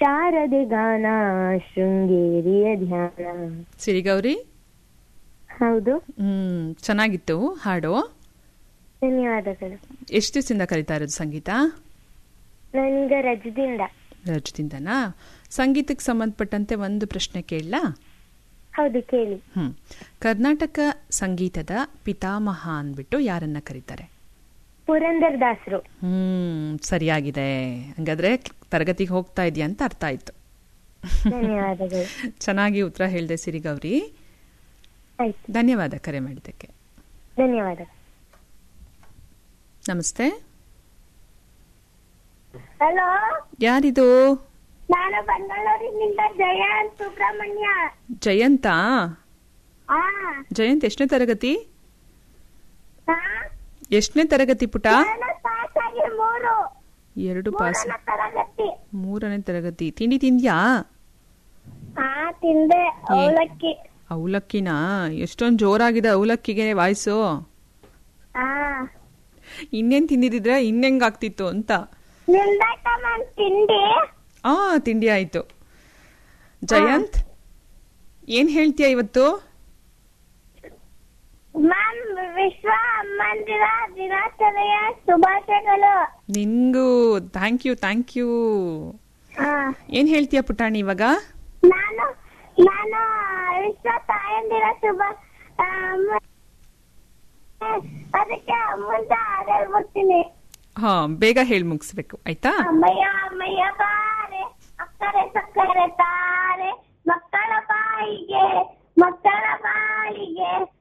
ಶಾರದೆ ಗಾನ ಶೃಂಗೇರಿಯ ಧ್ಯಾನ ಸಿರಿಗೌರಿ ಹೌದು ಹ್ಮ್ ಚೆನ್ನಾಗಿತ್ತು ಹಾಡು ಧನ್ಯವಾದಗಳು ಎಷ್ಟು ದಿವಸದಿಂದ ಕಲಿತಾ ಇರೋದು ಸಂಗೀತ ನಾನೀಗ ರಜದಿಂದ ರಜದಿಂದನಾ ಸಂಗೀತಕ್ಕೆ ಸಂಬಂಧಪಟ್ಟಂತೆ ಒಂದು ಪ್ರಶ್ನೆ ಕೇಳಲಾ ಹೌದು ಕೇಳಿ ಹ್ಮ್ ಕರ್ನಾಟಕ ಸಂಗೀತದ ಪಿತಾಮಹ ಅಂದ್ಬಿಟ್ಟು ಯಾರನ್ನ ಕರೀತಾರೆ ಪುರಂದರ್ ದಾಸರು ಹ್ಮ್ ಸರಿಯಾಗಿದೆ ಹಂಗಾದ್ರೆ ತರಗತಿಗೆ ಹೋಗ್ತಾ ಇದೆಯಾ ಅಂತ ಅರ್ಥ ಆಯ್ತು ಧನ್ಯವಾದಗಳು ಚೆನ್ನಾಗಿ ಉತ್ತರ ಹೇಳಿದೆ ಸಿರಿಗೌರಿ ಆಯ್ತು ಧನ್ಯವಾದ ಕರೆ ಮಾಡಿದ್ದಕ್ಕೆ ಧನ್ಯವಾದಗಳು ನಮಸ್ತೆ ಹಲೋ ಯಾರಿದು ನಾನು ಬೆಂಗಳೂರಿನಿಂದ ಜಯಂತ್ ಸುಬ್ರಹ್ಮಣ್ಯ ಜಯಂತ ಹಾ ಜಯಂತ್ ಎಷ್ಟನೇ ತರಗತಿ ಹಾ? ಎಷ್ಟನೇ ತರಗತಿ ಪುಟ ನಾನು ಪಾಸ್ ಆಗಿ ಮೂರು ಎರಡು ಪಾಸ್ ಮೂರನೇ ತರಗತಿ ಮೂರನೇ ತರಗತಿ ತಿಂಡಿ ತಿಂದ್ಯಾ ಹಾ ತಿಂದೆ ಅವಲಕ್ಕಿ ಅವಲಕ್ಕಿನ ಎಷ್ಟೊಂದು ಜೋರಾಗಿದೆ ಅವಲಕ್ಕಿಗೆ ವಾಯ್ಸು ಹಾ ಇನ್ನೇನ್ ತಿಂದಿದ್ರೆ ಇನ್ನೆಂಗ್ ಆಗ್ತಿತ್ತು ಅಂತ ನಿಂದಾಯ್ತ ಮ್ಯಾಮ್ ತಿಂಡಿ ಆ ತಿಂಡಿ ಆಯ್ತು ಜಯಂತ್ ಏನ್ ಹೇಳ್ತೀಯ ಇವತ್ತು ಮ್ಯಾಮ್ ವಿಶ್ವ ಮಂದಿರ ದಿನಾಚರಣೆಯ ಶುಭಾಶಯಗಳು ನಿಂಗೂ ಥ್ಯಾಂಕ್ ಯು ಥ್ಯಾಂಕ್ ಯು ಹಾ ಏನ್ ಹೇಳ್ತೀಯ ಪುಟಾಣಿ ಇವಾಗ ನಾನು ನಾನು ವಿಶ್ವ ತಾಯಂದಿರ ಶುಭ ಆ, ಮ- ಅದಕ್ಕೆ ಮುಂದೆ ಹಾಡು ಹೇಳ್ಬಿಡ್ತೀನಿ ಹಾ ಬೇಗ ಹೇಳಿ ಮುಗಿಸ್ಬೇಕು ಆಯ್ತಾ ಅಮ್ಮಯ್ಯ ಅಮ್ಮಯ್ಯ ಬಾರೆ ಅಕ್ಕರೆ ಸಕ್ಕರೆ ತಾರೆ ಮಕ್ಕಳ ಬಾಯಿಗೆ ಮಕ್ಕಳ ಬಾಯಿಗೆ